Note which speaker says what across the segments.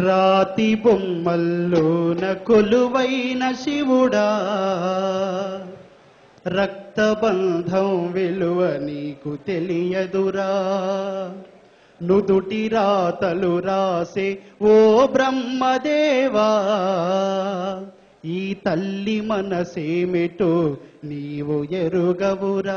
Speaker 1: రాతి బొమ్మల్లోన కొలువైన శివుడా రక్తబంధం విలువ నీకు తెలియదురా నుదుటి రాతలు రాసే ఓ బ్రహ్మదేవా ఈ తల్లి మనసేమిటో నీవు ఎరుగవురా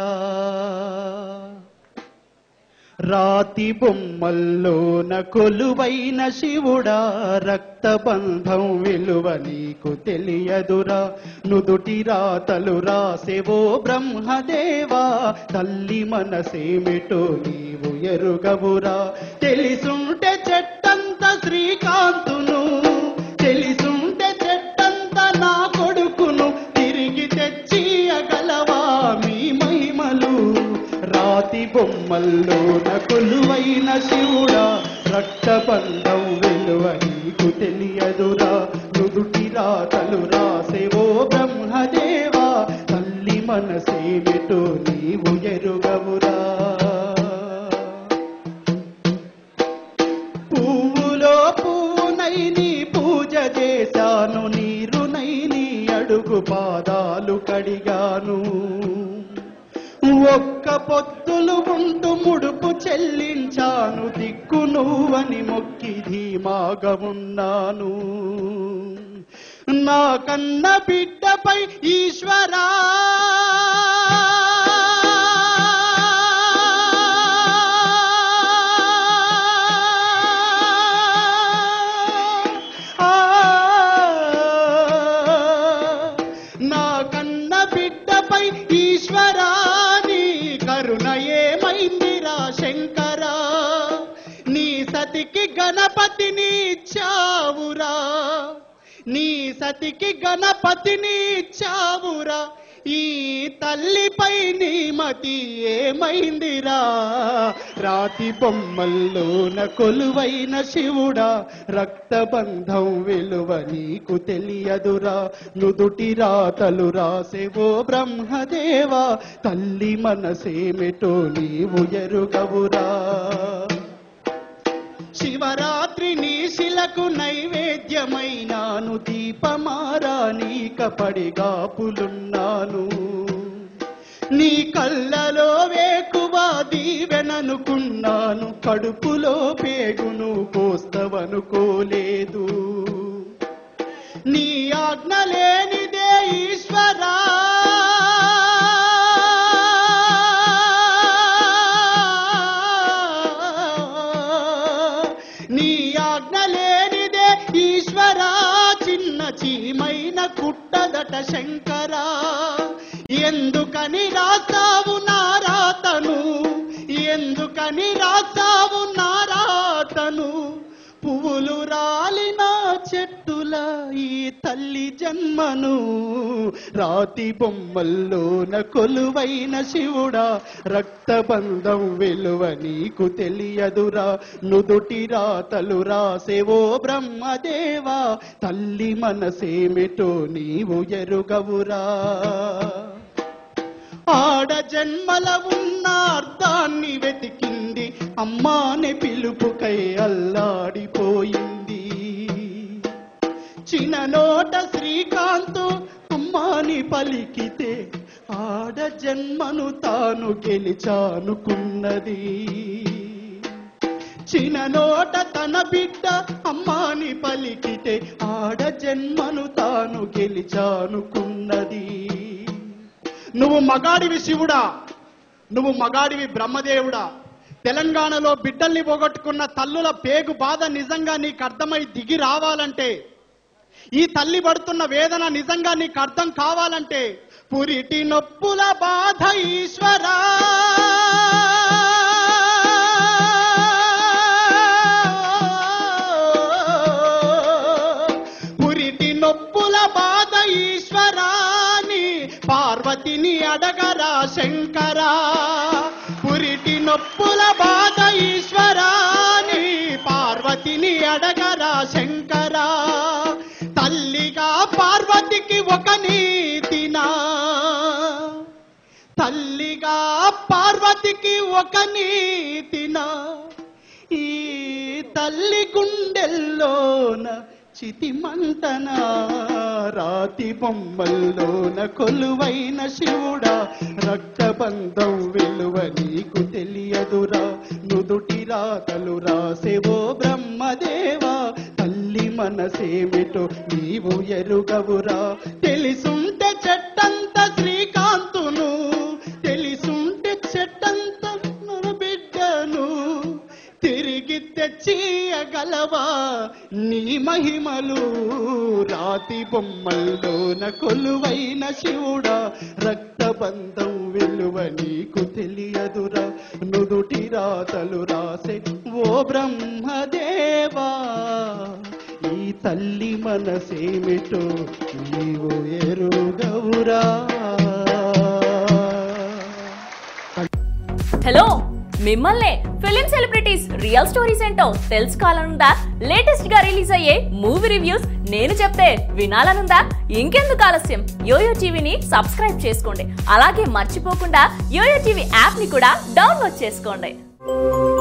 Speaker 1: రాతి బొమ్మల్లోన కొలువైన శివుడా రక్తబంధం విలువ నీకు తెలియదురా నుదుటి రాతలు రాసేవో బ్రహ్మదేవా తల్లి మనసేమిటో నీవు ఎరుగవురా తెలిసుంటే చెట్టంత శ్రీకాంతును తెలిసుంటే చెట్టంత నా కొడుకును తిరిగి తెచ్చియగలవా మీ మహిమలు రాతి బొమ్మల్లోన కొలువైన శివుడా రక్తబంధం విలువ నీకు తెలియదురా నుదుటి రాతలు రాసేవో బ్రహ్మదేవా తల్లి మనసేమిటో నీవు ఎరుగవురా పువ్వులో పువ్వునై నీ పూజ చేశాను నీరునై నీ అడుగు పాదాలు కడిగాను ఒక్క పొత్తులు ఉంటూ ముడుపు చెల్లించాను దిక్కు నువ్వని మొక్కి ధీమాగా ఉన్నాను నా కన్న బిడ్డపై ఈశ్వరా నా కన్న బిడ్డపై ఈశ్వరాని కరుణ ఏమైందిరా శంకరా నీ సతికి గణపతిని ఇచ్చావురా నీ సతికి గణపతిని ఇచ్చావురా ఈ తల్లిపై నీ మతి ఏమైందిరా రాతి బొమ్మల్లోన కొలువైన శివుడా రక్తబంధం విలువ నీకు తెలియదురా నుదుటి రాతలు రాసేవో బ్రహ్మదేవా తల్లి మనసేమిటో నీవు ఎరుగవురా శివరాత్రి నీ శిలకు నైవేద్యమైనాను దీపమారా నీ కపడిగా పులున్నాను నీ కళ్ళలో వేకువా దీవెననుకున్నాను కడుపులో పేగును కోస్తవనుకోలేదు నీ ఆజ్ఞ లేనిదే ఈశ్వరా నీ ఆజ్ఞ లేనిదే ఈశ్వరా చిన్న చీమైన కుట్టదట శంకరా ఎందుకని రాసావు నారాతను ఎందుకని రాసావు నారాతను పువ్వులు రాలిన చెట్టుల ఈ తల్లి జన్మను రాతి బొమ్మల్లోన కొలువైన శివుడా రక్తబంధం విలువ నీకు తెలియదురా నుదుటి రాతలు రాసేవో బ్రహ్మదేవా తల్లి మనసేమిటో నీవు ఎరుగవురా ఆడ జన్మల ఉన్న అర్థాన్ని వెతికింది అమ్మాని పిలుపుకై అల్లాడిపోయింది చిన్ననోట శ్రీకాంత్ అమ్మాని పలికితే ఆడ జన్మను తాను గెలిచానుకున్నది చిన్ననోట తన బిడ్డ అమ్మాని పలికితే ఆడ జన్మను తాను గెలిచానుకున్నది నువ్వు మగాడివి శివుడా నువ్వు మగాడివి బ్రహ్మదేవుడా తెలంగాణలో బిడ్డల్ని పోగొట్టుకున్న తల్లుల పేగు బాధ నిజంగా నీకు అర్థమై దిగి రావాలంటే ఈ తల్లి పడుతున్న వేదన నిజంగా నీకు అర్థం కావాలంటే పురిటి నొప్పుల బాధ ఈశ్వరా పురిటి నొప్పుల బాధ ఈశ్వరాని పార్వతిని అడగరా శంకరా పురిటి నొప్పుల బాధ ఈశ్వరాని పార్వతిని అడగరా శంకరా తల్లిగా పార్వతికి ఒక నీతినా తల్లిగా పార్వతికి ఒక నీతినా ఈ తల్లి గుండెల్లోన చితి మంటన రాతి బొమ్మల్లోన కొలువైన శివుడా రక్తబంధం విలువ నీకు తెలియదురా నుదుటి రాతలు రాసేవో బ్రహ్మదేవా తల్లి మనసేమిటో నీవు ఎరుగవురా తెలిసుంటే చెట్టంత శ్రీకాంతును తెలిసుంటే చెట్టంత మన బిడ్డను తిరిగి తెచ్చియగలవా నీ మహిమలు రాతి బొమ్మల్లోన కొలువైన శివుడా రక్తబంధం విలువ నీకు తెలియదురా నుదుటి రాతలు రాసే ఓ బ్రహ్మదేవా ఈ తల్లి మనసేమిటో నీవు ఎరుగవురా
Speaker 2: హలో మిమ్మల్నే ఫిలిం సెలబ్రిటీస్ రియల్ స్టోరీస్ ఏంటో తెలుసుకోవాలనుందా లేటెస్ట్ గా రిలీజ్ అయ్యే మూవీ రివ్యూస్ నేను చెప్తే వినాలనుందా ఇంకెందుకు ఆలస్యం యోయో టీవీని సబ్స్క్రైబ్ చేసుకోండి అలాగే మర్చిపోకుండా యోయో టీవీ యాప్ ని కూడా డౌన్లోడ్ చేసుకోండి